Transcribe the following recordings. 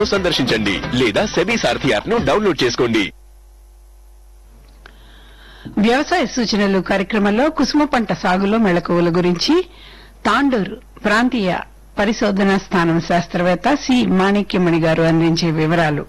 సందర్శించండి లేదా సెబీ సారథి యాప్ ను డౌన్లోడ్ చేసుకోండి వ్యవసాయ సూచనలు కార్యక్రమంలో కుసుమ పంట సాగులో మెళకువల గురించి తాండూరు ప్రాంతీయ పరిశోధనా స్థానం శాస్త్రవేత్త సి మాణిక్యమణి గారు అందించే వివరాలు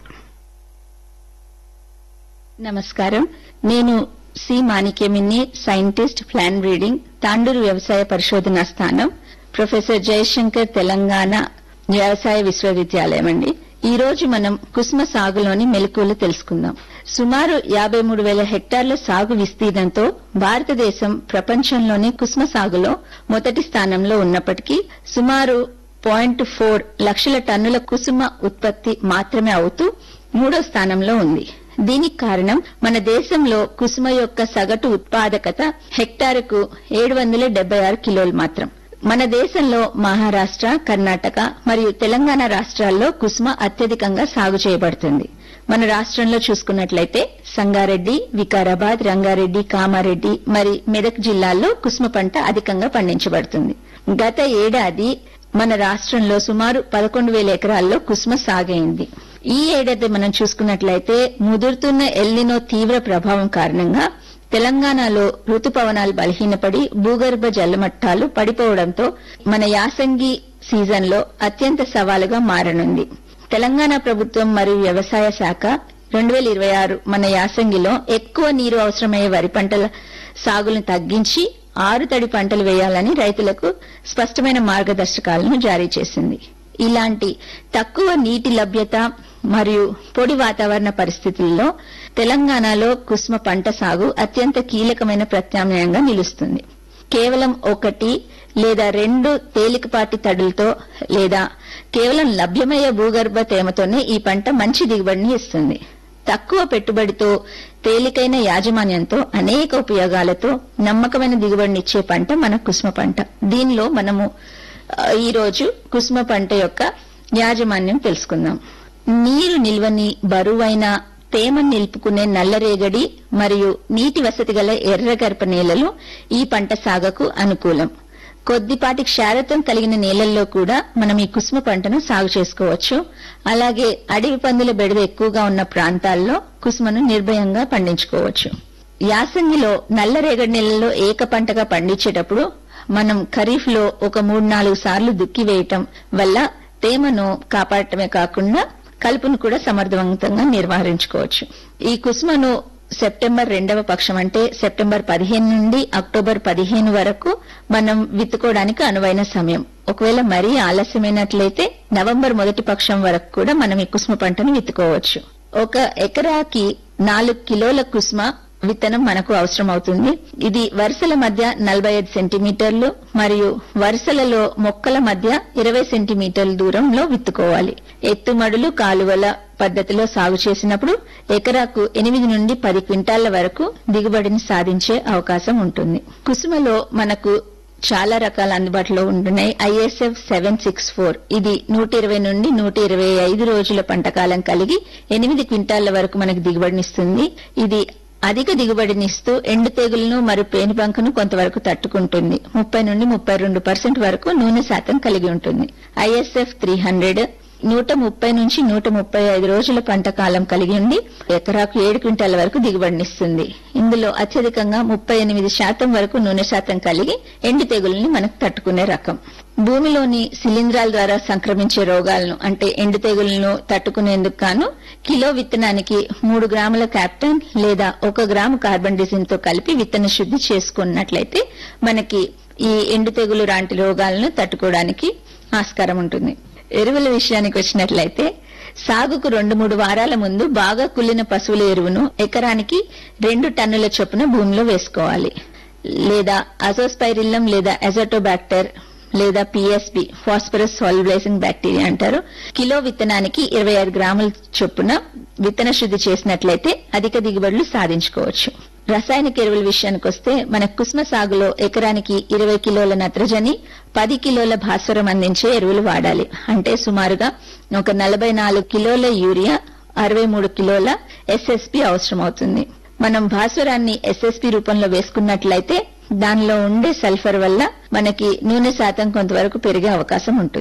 నమస్కారం నేను C Manikyaminni scientist plant breeding Tandur వ్యవసాయ పరిశోధనా స్థానం ప్రొఫెసర్ జయశంకర్ తెలంగాణ వ్యవసాయ విశ్వవిద్యాలయం అండి ఈ రోజు మనం కుసుమ సాగులోని మెలకువలు తెలుసుకుందాం సుమారు యాభై మూడు వేల హెక్టార్ల సాగు విస్తీర్ణంతో భారతదేశం ప్రపంచంలోని కుసుమ సాగులో మొదటి స్థానంలో ఉన్నప్పటికీ సుమారు పాయింట్ ఫోర్ లక్షల టన్నుల కుసుమ ఉత్పత్తి మాత్రమే అవుతూ మూడో స్థానంలో ఉంది దీనికి కారణం మన దేశంలో కుసుమ యొక్క సగటు ఉత్పాదకత హెక్టారుకు ఏడు వందల డెబ్బై ఆరు కిలోలు మాత్రం మన దేశంలో మహారాష్ట్ర కర్ణాటక మరియు తెలంగాణ రాష్ట్రాల్లో కుసుమ అత్యధికంగా సాగు చేయబడుతుంది మన రాష్ట్రంలో చూసుకున్నట్లయితే సంగారెడ్డి వికారాబాద్ రంగారెడ్డి కామారెడ్డి మరి మెదక్ జిల్లాల్లో కుసుమ పంట అధికంగా పండించబడుతుంది గత ఏడాది మన రాష్ట్రంలో సుమారు పదకొండు వేల ఎకరాల్లో కుసుమ సాగైంది ఈ ఏడాది మనం చూసుకున్నట్లయితే ముదురుతున్న ఎల్నినో తీవ్ర ప్రభావం కారణంగా తెలంగాణలో రుతుపవనాలు బలహీనపడి భూగర్భ జలమట్టాలు పడిపోవడంతో మన యాసంగి సీజన్లో అత్యంత సవాలుగా మారనుంది తెలంగాణ ప్రభుత్వం మరియు వ్యవసాయ శాఖ రెండు వేల ఇరవై ఆరు మన యాసంగిలో ఎక్కువ నీరు అవసరమయ్యే వరి పంటల సాగులను తగ్గించి ఆరు తడి పంటలు వేయాలని రైతులకు స్పష్టమైన మార్గదర్శకాలను జారీ చేసింది ఇలాంటి తక్కువ నీటి లభ్యత మరియు పొడి వాతావరణ పరిస్థితుల్లో తెలంగాణలో కుసుమ పంట సాగు అత్యంత కీలకమైన ప్రత్యామ్నాయంగా నిలుస్తుంది కేవలం ఒకటి లేదా రెండు తేలికపాటి తడులతో లేదా కేవలం లభ్యమయ్యే భూగర్భ తేమతోనే ఈ పంట మంచి దిగుబడిని ఇస్తుంది తక్కువ పెట్టుబడితో తేలికైన యాజమాన్యంతో అనేక ఉపయోగాలతో నమ్మకమైన దిగుబడినిచ్చే పంట మన కుసుమ పంట దీనిలో మనము ఆ, ఈ రోజు కుసుమ పంట యొక్క యాజమాన్యం తెలుసుకుందాం నీరు నిల్వని బరువైన తేమను నిలుపుకునే నల్లరేగడి మరియు నీటి వసతి గల ఎర్రగర్భ నేలలు ఈ పంట సాగుకు అనుకూలం కొద్దిపాటి క్షారత్వం కలిగిన నేలల్లో కూడా మనం ఈ కుసుమ పంటను సాగు చేసుకోవచ్చు అలాగే అడవి పందుల బెడద ఎక్కువగా ఉన్న ప్రాంతాల్లో కుసుమను నిర్భయంగా పండించుకోవచ్చు యాసంగిలో నల్లరేగడి నెలల్లో ఏక పంటగా పండించేటప్పుడు మనం ఖరీఫ్ లో ఒక మూడు నాలుగు సార్లు దుక్కి వేయటం వల్ల తేమను కాపాడటమే కాకుండా కలుపును కూడా సమర్థవంతంగా నిర్వహించుకోవచ్చు ఈ కుసుమను సెప్టెంబర్ రెండవ పక్షం అంటే సెప్టెంబర్ పదిహేను నుండి అక్టోబర్ పదిహేను వరకు మనం విత్తుకోవడానికి అనువైన సమయం ఒకవేళ మరీ ఆలస్యమైనట్లయితే నవంబర్ మొదటి పక్షం వరకు కూడా మనం ఈ కుసుమ పంటను విత్తుకోవచ్చు ఒక ఎకరాకి నాలుగు కిలోల కుసుమ విత్తనం మనకు అవసరం అవుతుంది ఇది వరుసల మధ్య నలభై ఐదు సెంటీమీటర్లు మరియు వరుసలలో మొక్కల మధ్య ఇరవై సెంటీమీటర్ల దూరంలో విత్తుకోవాలి ఎత్తుమడులు కాలువల పద్ధతిలో సాగు చేసినప్పుడు ఎకరాకు ఎనిమిది నుండి పది క్వింటాళ్ల వరకు దిగుబడిని సాధించే అవకాశం ఉంటుంది కుసుమలో మనకు చాలా రకాల అందుబాటులో ఉంటున్నాయి ఐఎస్ఎఫ్ సెవెన్ సిక్స్ ఫోర్ ఇది నూట ఇరవై నుండి నూట ఇరవై ఐదు రోజుల పంటకాలం కలిగి ఎనిమిది క్వింటాళ్ల వరకు మనకు దిగుబడినిస్తుంది ఇది అధిక దిగుబడినిస్తూ ఎండు తెగులను మరియు పేనుబంకను కొంతవరకు తట్టుకుంటుంది ముప్పై నుండి ముప్పై రెండు పర్సెంట్ వరకు నూనె శాతం కలిగి ఉంటుంది ఐఎస్ఎఫ్ త్రీ హండ్రెడ్ నూట ముప్పై నుంచి నూట ముప్పై ఐదు రోజుల పంట కాలం కలిగి ఉండి ఎకరాకు ఏడు క్వింటాల వరకు దిగుబడినిస్తుంది ఇందులో అత్యధికంగా ముప్పై ఎనిమిది శాతం వరకు నూనె శాతం కలిగి ఎండు తెగుల్ని మనకు తట్టుకునే రకం భూమిలోని శిలీంధ్రాల ద్వారా సంక్రమించే రోగాలను అంటే ఎండు తెగులను తట్టుకునేందుకు గాను కిలో విత్తనానికి మూడు గ్రాముల క్యాప్టన్ లేదా ఒక గ్రాము కార్బన్ డిజిన్ తో కలిపి విత్తన శుద్ధి చేసుకున్నట్లయితే మనకి ఈ ఎండు తెగులు లాంటి రోగాలను తట్టుకోవడానికి ఆస్కారం ఉంటుంది ఎరువుల విషయానికి వచ్చినట్లయితే సాగుకు రెండు మూడు వారాల ముందు బాగా కుళ్ళిన పశువుల ఎరువును ఎకరానికి రెండు టన్నుల చొప్పున భూమిలో వేసుకోవాలి లేదా అజోస్పైరిల్లం లేదా ఎజోటోబాక్టర్ లేదా పిఎస్బి ఫాస్ఫరస్ సాల్యులైజింగ్ బ్యాక్టీరియా అంటారు కిలో విత్తనానికి ఇరవై ఐదు గ్రాముల చొప్పున విత్తన శుద్ధి చేసినట్లయితే అధిక దిగుబడులు సాధించుకోవచ్చు రసాయనిక ఎరువుల విషయానికి వస్తే మన కుసుమ సాగులో ఎకరానికి ఇరవై కిలోల నత్రజని పది కిలోల భాస్వరం అందించే ఎరువులు వాడాలి అంటే సుమారుగా ఒక నలభై నాలుగు కిలోల యూరియా అరవై మూడు కిలోల ఎస్ఎస్పి అవసరమవుతుంది మనం భాస్వరాన్ని ఎస్ఎస్పి రూపంలో వేసుకున్నట్లయితే దానిలో ఉండే సల్ఫర్ వల్ల మనకి నూనె శాతం కొంతవరకు పెరిగే అవకాశం ఉంటుంది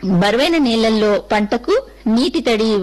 బరువైన నేలల్లో పంటకు నీటి తడి